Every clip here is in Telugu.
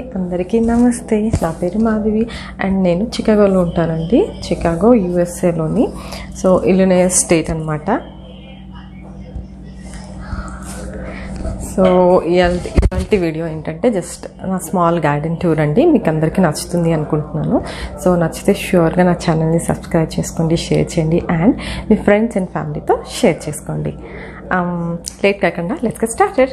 అందరికీ నమస్తే నా పేరు మాధవి అండ్ నేను చికాగోలో ఉంటానండి చికాగో యూఎస్ఏలోని సో ఇల్లునే స్టేట్ అనమాట సో ఇవాళ ఇలాంటి వీడియో ఏంటంటే జస్ట్ నా స్మాల్ గార్డెన్ టూర్ అండి మీకు అందరికీ నచ్చుతుంది అనుకుంటున్నాను సో నచ్చితే ష్యూర్గా నా ఛానల్ని సబ్స్క్రైబ్ చేసుకోండి షేర్ చేయండి అండ్ మీ ఫ్రెండ్స్ అండ్ ఫ్యామిలీతో షేర్ చేసుకోండి లేట్ కాకుండా లెట్స్ గెట్ స్టార్టెడ్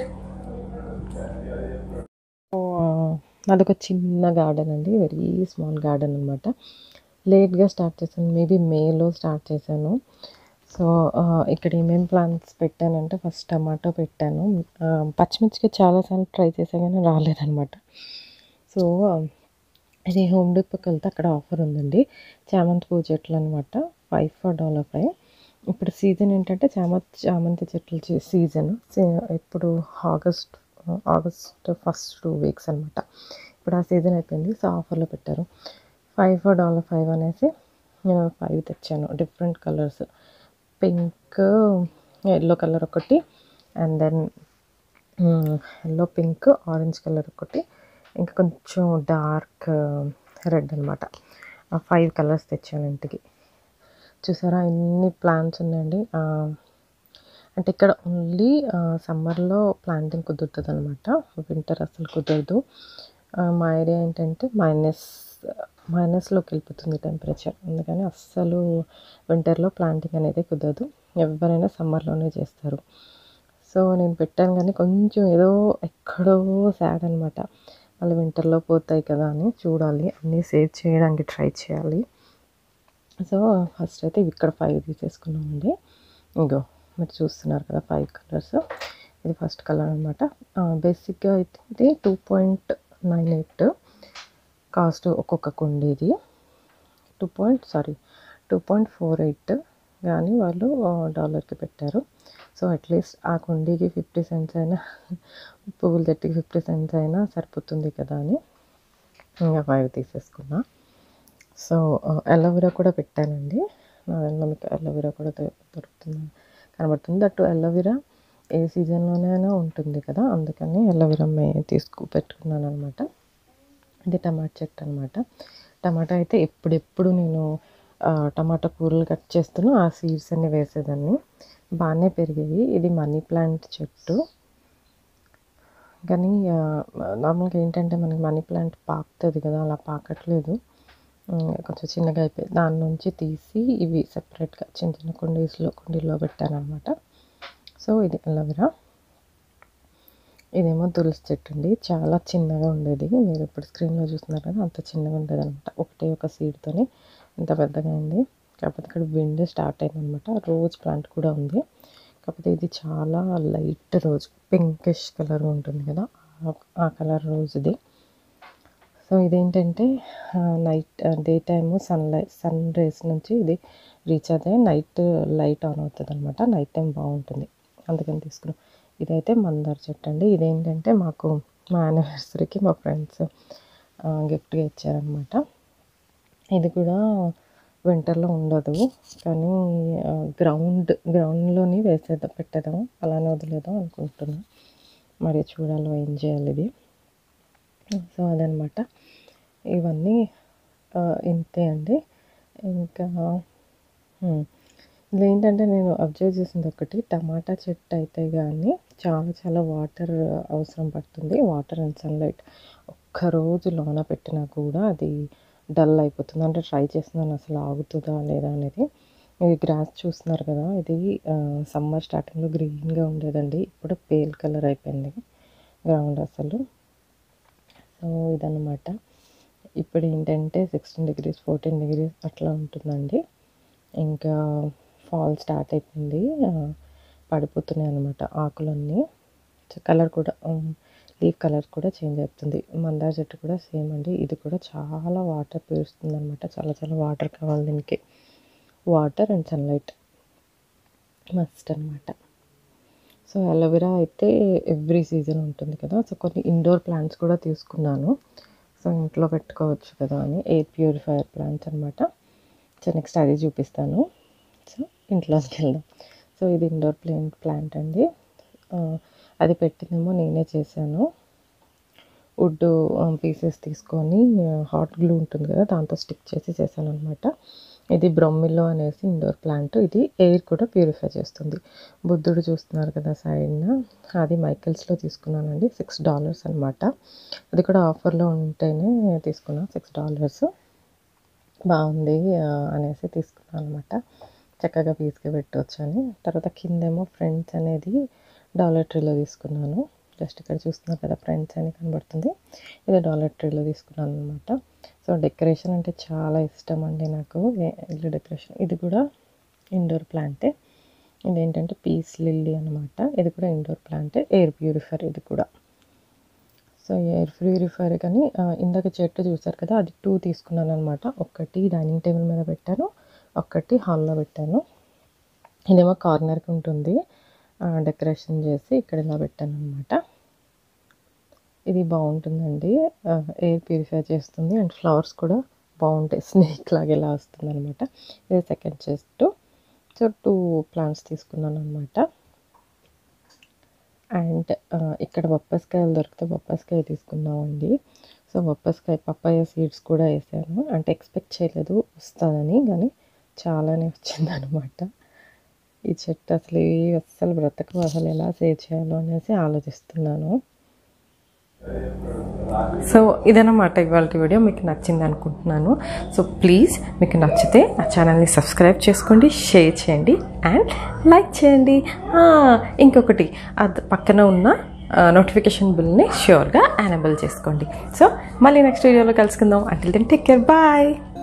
అదొక చిన్న గార్డెన్ అండి వెరీ స్మాల్ గార్డెన్ అనమాట లేట్గా స్టార్ట్ చేశాను మేబీ మేలో స్టార్ట్ చేశాను సో ఇక్కడ ఏమేమి ప్లాంట్స్ పెట్టానంటే ఫస్ట్ టమాటో పెట్టాను ఆ, పచ్చిమిర్చికి చాలాసార్లు ట్రై చేసా కానీ రాలేదనమాట సో ఇది హోమ్ డిపోకి వెళ్తే అక్కడ ఆఫర్ ఉందండి చామంతి పువ్వు చెట్లు అనమాట ఫైవ్ ఫోర్ డాలర్ ఫైవ్ ఇప్పుడు సీజన్ ఏంటంటే చామంతి చామంతి చెట్లు సీజన్ ఇప్పుడు August August first two weeks అనమాట ఇప్పుడు ఆ సీజన్ అయిపోయింది సో ఆఫర్లో పెట్టారు ఫైవ్ ఫోర్ డాలర్ ఫైవ్ అనేసి నేను ఫైవ్ తెచ్చాను different colours pink yellow colour ఒకటి and then yellow pink orange colour ఒకటి ఇంకా కొంచెం డార్క్ రెడ్ అనమాట ఆ ఫైవ్ కలర్స్ తెచ్చాను ఇంటికి చూసారా ఎన్ని ప్లాంట్స్ ఉన్నాయండి ఆ, అంటే ఇక్కడ ఓన్లీ సమ్మర్లో ప్లాంటింగ్ కుదురుతుంది అనమాట వింటర్ అసలు కుదరదు ఆ, మా ఏరియా ఏంటంటే మైనస్ మైనస్లోకి వెళ్ళిపోతుంది టెంపరేచర్ అందుకని అస్సలు వింటర్లో ప్లాంటింగ్ అనేది కుదరదు ఎవరైనా సమ్మర్లోనే చేస్తారు సో నేను పెట్టాను కానీ కొంచెం ఏదో ఎక్కడో సాడ్ అనమాట మళ్ళీ వింటర్లో పోతాయి కదా అని చూడాలి అన్నీ సేవ్ చేయడానికి ట్రై చేయాలి సో ఫస్ట్ అయితే ఇవి ఇక్కడ ఫైవ్ తీసేసుకున్నామండి ఇంకో మీరు చూస్తున్నారు కదా ఫైవ్ కలర్స్ ఇది ఫస్ట్ కలర్ అనమాట బేసిక్గా అయితే ఇది two point nine eight cost ఒక్కొక్క కుండీది two point sorry two point four eight కానీ వాళ్ళు డాలర్కి పెట్టారు సో అట్లీస్ట్ ఆ కుండీకి ఫిఫ్టీ సెంట్స్ అయినా పువ్వుల చెట్టుకి ఫిఫ్టీ సెంట్స్ అయినా సరిపోతుంది కదా అని ఇంకా ఫైవ్ తీసేసుకున్నా సో ఎలోవెరా కూడా పెట్టానండి నా దాంట్లో మీకు ఎలోవెరా కూడా దొ- దొరుకుతుంది కనబడుతుంది దట్టు ఎలోవెరా ఏ సీజన్లోనైనా ఉంటుంది కదా అందుకని ఎలోవెరా మే తీసుకు పెట్టుకున్నాను అనమాట ఇది టమాటా చెట్టు అనమాట టమాటా అయితే ఎప్పుడెప్పుడు నేను ఆ, టమాటా కూరలు కట్ చేస్తున్నా ఆ సీడ్స్ అన్ని వేసేదాన్ని బాగానే పెరిగాయి ఇది మనీ ప్లాంట్ చెట్టు కానీ ఆ, నార్మల్గా ఏంటంటే మనకి మనీ ప్లాంట్ పాకుతుంది కదా అలా పాకట్లేదు ఉమ్, కొంచెం చిన్నగా అయిపోయి దాని నుంచి తీసి ఇవి సెపరేట్గా చిన్న చిన్న కుండీస్లో కుండీల్లో పెట్టాను అనమాట సో ఇది అలోవెరా ఇదేమో తులసి చెట్టు అండి చాలా చిన్నగా ఉండేది మీరు ఇప్పుడు స్క్రీన్లో చూస్తున్నారు కదా అంత చిన్నగా ఉండేది అనమాట ఒకటే ఒక సీడ్తోని ఇంత పెద్దగా అయింది కాకపోతే ఇక్కడ విండ్ స్టార్ట్ అయింది అనమాట రోజ్ ప్లాంట్ కూడా ఉంది కాకపోతే ఇది చాలా లైట్ రోజ్ పింకిష్ కలర్ ఉంటుంది కదా ఆ- ఆ కలర్ రోజ్ ఇది సో ఇదేంటంటే night day time sun light sun rays నుంచి ఇది రీఛార్జ్ అయ్యి నైట్ లైట్ ఆన్ అవుతుంది అనమాట నైట్ టైం బాగుంటుంది అందుకని తీసుకున్నాం ఇదైతే మందార చెట్టు అండి ఇదేంటంటే మాకు మా యానివర్సరీకి మా ఫ్రెండ్స్ గిఫ్ట్గా ఇచ్చారనమాట ఇది కూడా వింటర్లో ఉండదు కానీ గ్రౌండ్ గ్రౌండ్లోని వేసేద్దాం పెట్టేద్దాం అలానే వదిలేద్దాం అనుకుంటున్నాం మరి చూడాలి ఏం చేయాలి ఇది సో అదనమాట ఇవన్నీ ఆ, ఇంతే అండి ఇంకా హ్మ్. ఇది ఏంటంటే నేను అబ్జర్వ్ చేసింది ఒకటి టమాటా చెట్టు అయితే కానీ చాలా చాలా వాటర్ అవసరం పడుతుంది వాటర్ అండ్ సన్లైట్ ఒక్కరోజు లోన పెట్టినా కూడా అది డల్ అయిపోతుంది అంటే ట్రై చేస్తున్నాను అసలు ఆగుతుందా లేదా అనేది ఇది గ్రాస్ చూస్తున్నారు కదా ఇది సమ్మర్ స్టార్టింగ్లో గ్రీన్గా ఉండేదండి ఇప్పుడు పేల్ కలర్ అయిపోయింది గ్రౌండ్ అసలు సో ఇదన్నమాట ఇప్పుడు ఏంటంటే సిక్స్టీన్ డిగ్రీస్ ఫోర్టీన్ డిగ్రీస్ అట్లా ఉంటుందండి ఇంకా ఫాల్ స్టార్ట్ అయిపోయింది ఆ, పడిపోతున్నాయి అనమాట ఆకులన్నీ కలర్ కూడా లీఫ్ కలర్ కూడా చేంజ్ అవుతుంది మందార చెట్టు కూడా సేమ్ అండి ఇది కూడా చాలా వాటర్ పీలుస్తుంది అనమాట చాలా చాలా వాటర్ కావాలి దీనికి వాటర్ అండ్ సన్లైట్ మస్ట్ అనమాట సో అలోవెరా అయితే ఎవ్రీ సీజన్ ఉంటుంది కదా సో కొన్ని ఇండోర్ ప్లాంట్స్ కూడా తీసుకున్నాను సో ఇంట్లో పెట్టుకోవచ్చు కదా అని ఎయిర్ ప్యూరిఫైయర్ ప్లాంట్స్ అనమాట సో నెక్స్ట్ అది చూపిస్తాను సో ఇంట్లోకి వెళ్దాం సో ఇది ఇండోర్ ప్లాంట్ ప్లాంట్ అండి ఆ, అది పెట్టిందేమో నేనే చేశాను వుడ్ పీసెస్ తీసుకొని హాట్ గ్లూ ఉంటుంది కదా దాంతో స్టిక్ చేసి చేశాను అనమాట ఇది బ్రొమ్మిలో అనేసి ఇండోర్ ప్లాంట్ ఇది ఎయిర్ కూడా ప్యూరిఫై చేస్తుంది బుద్ధుడు చూస్తున్నారు కదా సైడ్న అది మైకల్స్లో తీసుకున్నానండి సిక్స్ డాలర్స్ అనమాట అది కూడా ఆఫర్లో ఉంటేనే తీసుకున్నాను సిక్స్ డాలర్స్ బాగుంది ఆ, అనేసి తీసుకున్నాను అనమాట చక్కగా పీస్గా పెట్టవచ్చు అని తర్వాత కిందేమో ఫ్రెండ్స్ అనేది డాలర్ ట్రీలో తీసుకున్నాను జస్ట్ ఇక్కడ చూస్తున్నారు కదా ఫ్రెండ్స్ అని కనబడుతుంది ఇది డాలర్ ట్రీలో తీసుకున్నాను అనమాట సో డెకరేషన్ అంటే చాలా ఇష్టం అండి నాకు ఏ- ఇల్లు డెకరేషన్ ఇది కూడా ఇండోర్ ప్లాంటే ఇదేంటంటే పీస్ లిల్లీ అనమాట ఇది కూడా ఇండోర్ ప్లాంటే ఎయిర్ ప్యూరిఫైర్ ఇది కూడా సో ఎయిర్ ప్యూరిఫైర్ కానీ ఆ, ఇందాక చెట్టు చూసారు కదా అది టూ తీసుకున్నాను అనమాట ఒక్కటి డైనింగ్ టేబుల్ మీద పెట్టాను ఒక్కటి హాల్లో పెట్టాను ఇదేమో కార్నర్కి ఉంటుంది ఆ, డెకరేషన్ చేసి ఇక్కడ ఇలా పెట్టాను అనమాట ఇది బాగుంటుందండి ఆ, ఎయిర్ ప్యూరిఫై చేస్తుంది అండ్ ఫ్లవర్స్ కూడా బాగుంటాయి స్నేక్ లాగా ఇలా వస్తుంది అనమాట ఇది second chest so two plants తీసుకున్నాను అనమాట అండ్ ఆ, ఇక్కడ బొప్పస్కాయలు దొరికితే బొప్పస్కాయ తీసుకున్నామండి సో బొప్పస్కాయ పప్పాయ సీడ్స్ కూడా వేసాను అంటే ఎక్స్పెక్ట్ చేయలేదు వస్తుందని కానీ చాలానే వచ్చిందనమాట ఈ చెట్టు అసలు ఇవి అస్సలు బ్రతకవు అసలు ఎలా సేవ్ చేయాలో అనేసి ఆలోచిస్తున్నాను సో ఇదన్నమాట ఇవాళ వీడియో మీకు నచ్చింది అనుకుంటున్నాను సో ప్లీజ్ మీకు నచ్చితే నా ఛానల్ని సబ్స్క్రైబ్ చేసుకోండి షేర్ చేయండి అండ్ లైక్ చేయండి ఆ, ఇంకొకటి అది పక్కన ఉన్న నోటిఫికేషన్ బిల్ని ష్యూర్గా ఎనేబుల్ చేసుకోండి సో మళ్ళీ నెక్స్ట్ వీడియోలో కలుసుకుందాం until then take care bye